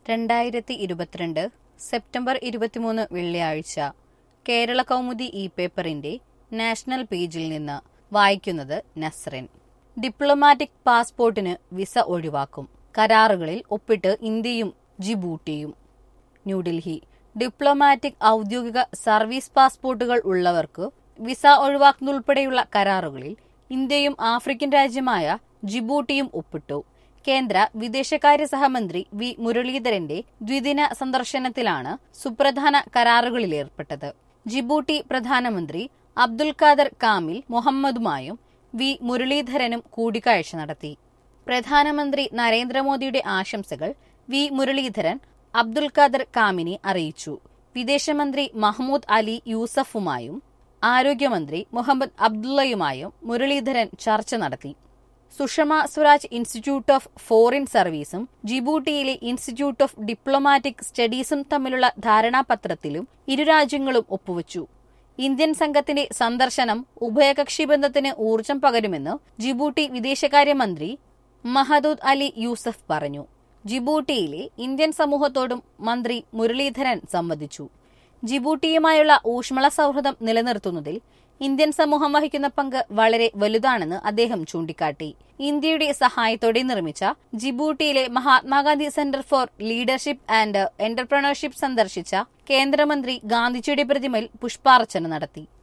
രണ്ടായിരത്തി ഇരുപത്തിരണ്ട് സെപ്റ്റംബർ ഇരുപത്തിമൂന്ന് വെള്ളിയാഴ്ച കേരള കൗമുദി ഇ പേപ്പറിന്റെ നാഷണൽ പേജിൽ നിന്ന് വായിക്കുന്നത് നസ്റിൻ ഡിപ്ലോമാറ്റിക് പാസ്പോർട്ടിന് വിസ ഒഴിവാക്കും കരാറുകളിൽ ഒപ്പിട്ട് ഇന്ത്യയും ജിബൂട്ടിയും ന്യൂഡൽഹി ഡിപ്ലോമാറ്റിക് ഔദ്യോഗിക സർവീസ് പാസ്പോർട്ടുകൾ ഉള്ളവർക്ക് വിസ ഒഴിവാക്കുന്നതുൾപ്പെടെയുള്ള കരാറുകളിൽ ഇന്ത്യയും ആഫ്രിക്കൻ രാജ്യമായ ജിബൂട്ടിയും ഒപ്പിട്ടു കേന്ദ്ര വിദേശകാര്യ സഹമന്ത്രി വി മുരളീധരന്റെ ദ്വിദിന സന്ദർശനത്തിലാണ് സുപ്രധാന കരാറുകളിലേർപ്പെട്ടത് ജിബൂട്ടി പ്രധാനമന്ത്രി അബ്ദുൽ ഖാദർ കാമിൽ മുഹമ്മദുമായും വി മുരളീധരനും കൂടിക്കാഴ്ച നടത്തി പ്രധാനമന്ത്രി നരേന്ദ്രമോദിയുടെ ആശംസകൾ വി മുരളീധരൻ അബ്ദുൽ ഖാദർ കാമിനെ അറിയിച്ചു വിദേശമന്ത്രി മഹ്മൂദ് അലി യൂസഫുമായും ആരോഗ്യമന്ത്രി മുഹമ്മദ് അബ്ദുള്ളയുമായും മുരളീധരൻ ചർച്ച നടത്തി Sushma Swaraj institute of foreign സർവീസും ജിബൂട്ടിയിലെ ഇൻസ്റ്റിറ്റ്യൂട്ട് ഓഫ് ഡിപ്ലോമാറ്റിക് സ്റ്റഡീസും തമ്മിലുള്ള ധാരണാപത്രത്തിലും ഇരു രാജ്യങ്ങളും ഒപ്പുവച്ചു ഇന്ത്യൻ സംഘത്തിന്റെ സന്ദർശനം ഉഭയകക്ഷി ബന്ധത്തിന് ഊർജം പകരുമെന്ന് ജിബൂട്ടി വിദേശകാര്യമന്ത്രി മഹദൂദ് അലി യൂസഫ് പറഞ്ഞു ജിബൂട്ടിയിലെ ഇന്ത്യൻ സമൂഹത്തോടും മന്ത്രി മുരളീധരൻ സംവദിച്ചു ജിബൂട്ടിയുമായുള്ള ഊഷ്മള സൗഹൃദം നിലനിർത്തുന്നതിൽ ഇന്ത്യൻ സമൂഹം വഹിക്കുന്ന പങ്ക് വളരെ വലുതാണെന്ന് അദ്ദേഹം ചൂണ്ടിക്കാട്ടി ഇന്ത്യയുടെ സഹായത്തോടെ നിർമ്മിച്ച ജിബൂട്ടിയിലെ Mahatma Gandhi centre for leadership and entrepreneurship സന്ദർശിച്ച കേന്ദ്രമന്ത്രി ഗാന്ധിജിയുടെ പ്രതിമയിൽ പുഷ്പാർച്ചന നടത്തി